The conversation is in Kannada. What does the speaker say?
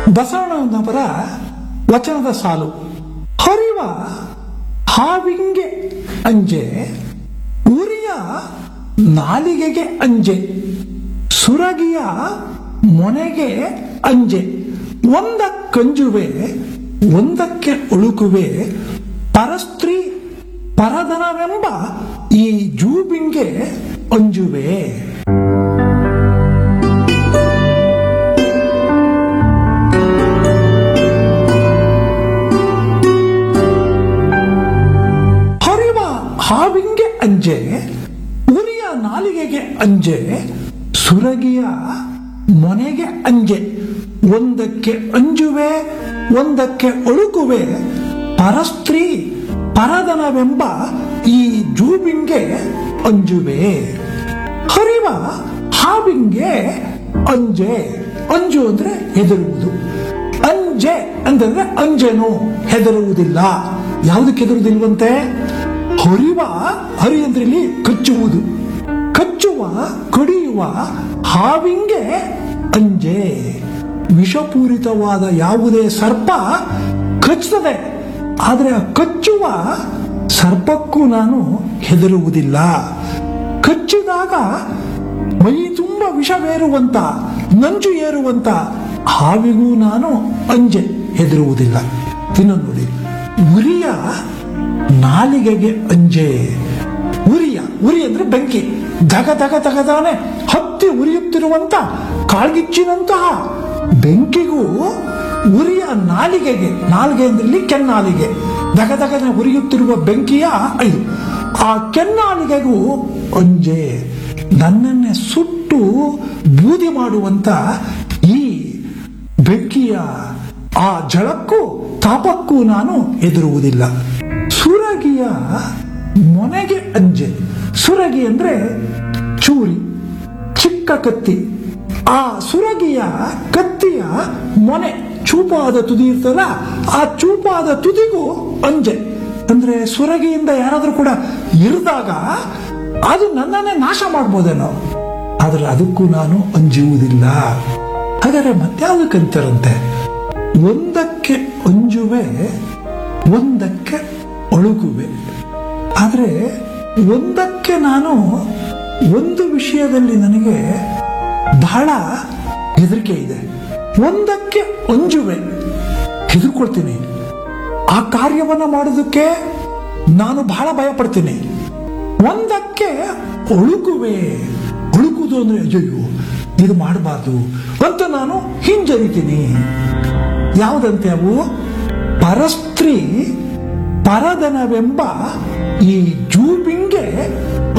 ಬಸವಣ್ಣನವರ ವಚನದ ಸಾಲು ಹರಿವ ಹಾವಿಂಗೆ ಅಂಜೆ ಉರಿಯ ನಾಲಿಗೆಗೆ ಅಂಜೆ ಸುರಗಿಯ ಮೊನೆಗೆ ಅಂಜೆ ಒಂದಕ್ಕಂಜುವೆ ಒಂದಕ್ಕೆ ಉಳುಕುವೆ ಪರಸ್ತ್ರೀ ಪರದನವೆಂಬ ಈ ಜೂಬಿಂಗೆ ಅಂಜುವೆ ಹರಿವ ಹಾವಿಂಗೆ ಅಂಜೆ ಉರಿಯ ನಾಲಿಗೆಗೆ ಅಂಜೆ ಸುರಗಿಯ ಮೊನೆಗೆ ಅಂಜೆ ಒಂದಕ್ಕೆ ಅಂಜುವೆ ಒಂದಕ್ಕೆ ಒಳುಕುವೆ ಪರಸ್ತ್ರೀ ಪರದನವೆಂಬ ಈ ಜೂಬಿಂಗೆ ಅಂಜುವೆ ಹರಿವ ಹಾವಿಂಗೆ ಅಂಜೆ ಅಂಜು ಅಂದ್ರೆ ಹೆದರುವುದು ಅಂಜೆ ಅಂತಂದ್ರೆ ಅಂಜೆನು ಹೆದರುವುದಿಲ್ಲ ಯಾವುದಕ್ಕೆ ಹೆದರುವುದಿಲ್ವಂತೆ ಹೊರಿವ ಹರಿ ಅಂದ್ರೆ ಇಲ್ಲಿ ಕಚ್ಚುವುದು ಕಚ್ಚುವ ಕಡಿಯುವ ಹಾವಿಂಗೆ ಅಂಜೆ ವಿಷಪೂರಿತವಾದ ಯಾವುದೇ ಸರ್ಪ ಕಚ್ಚುತ್ತದೆ ಆದರೆ ಆ ಕಚ್ಚುವ ಸರ್ಪಕ್ಕೂ ನಾನು ಹೆದರುವುದಿಲ್ಲ ಕಚ್ಚಿದಾಗ ಮೈ ತುಂಬ ವಿಷವೇರುವಂತ ನಂಜು ಏರುವಂತ ಹಾವಿಗೂ ನಾನು ಅಂಜೆ ಹೆದರುವುದಿಲ್ಲ ಇನ್ನೊಂದು ನೋಡಿ ಉರಿಯ ನಾಲಿಗೆಗೆ ಅಂಜೆ ಉರಿಯ ಉರಿ ಅಂದ್ರೆ ಬೆಂಕಿ ದಗ ದಗ ದಗದಾನೆ ಹತ್ತಿ ಉರಿಯುತ್ತಿರುವಂತ ಕಾಳ್ಗಿಚ್ಚಿನಂತಹ ಬೆಂಕಿಗೂ ಉರಿಯ ನಾಲಿಗೆಗೆ ನಾಲಿಗೆ ಅಂದ್ರೆ ಇಲ್ಲಿ ಕೆನ್ನಾಲಿಗೆ ದಗ ದಗನೆ ಉರಿಯುತ್ತಿರುವ ಬೆಂಕಿಯ ಇದು ಆ ಕೆನ್ನಾಲಿಗೆಗೂ ಅಂಜೆ ನನ್ನನ್ನೇ ಸುಟ್ಟು ಬೂದಿ ಮಾಡುವಂತ ಈ ಬೆಂಕಿಯ ಆ ಜಳಕ್ಕೂ ತಾಪಕ್ಕೂ ನಾನು ಹೆದರುವುದಿಲ್ಲ ಸುರಗಿಯ ಮೊನೆಗೆ ಅಂಜೆ ಸುರಗಿ ಅಂದ್ರೆ ಚೂರಿ ಚಿಕ್ಕ ಕತ್ತಿ ಆ ಸುರಗಿಯ ಕತ್ತಿಯ ಮೊನೆ ಚೂಪಾದ ತುದಿ ಇರ್ತಲ್ಲ ಆ ಚೂಪಾದ ತುದಿಗೂ ಅಂಜೆ ಅಂದ್ರೆ ಸುರಗಿಯಿಂದ ಯಾರಾದ್ರೂ ಕೂಡ ಇರಿದಾಗ ಅದು ನನ್ನನ್ನೇ ನಾಶ ಮಾಡ್ಬೋದೇನೋ ಆದ್ರೆ ಅದಕ್ಕೂ ನಾನು ಅಂಜುವುದಿಲ್ಲ ಹಾಗಾದ್ರೆ ಮತ್ಯಾವುದಕ್ಕಂತಾರಂತೆ ಒಂದಕ್ಕೆ ಅಂಜುವೆ ಒಂದಕ್ಕೆ ಒಳುಕುವೆ ಆದ್ರೆ ಒಂದಕ್ಕೆ ನಾನು ಒಂದು ವಿಷಯದಲ್ಲಿ ನನಗೆ ಬಹಳ ಹೆದರಿಕೆ ಇದೆ ಒಂದಕ್ಕೆ ಅಂಜುವೆ ಹೆದರ್ಕೊಳ್ತೀನಿ ಆ ಕಾರ್ಯವನ್ನ ಮಾಡೋದಕ್ಕೆ ನಾನು ಬಹಳ ಭಯ ಪಡ್ತೀನಿ ಒಂದಕ್ಕೆ ಒಳುಕುವೆ ಒಳುಕುದು ಅಂದ್ರೆ ಅಯ್ಯಯ್ಯೋ ಇದು ಮಾಡಬಾರ್ದು ಅಂತ ನಾನು ಹಿಂಜರಿತೀನಿ ಯಾವುದಂತೆ ಅವು ಪರಸ್ತ್ರೀ ಪರದನವೆಂಬ ಈ ಜೂಬಿಂಗೆ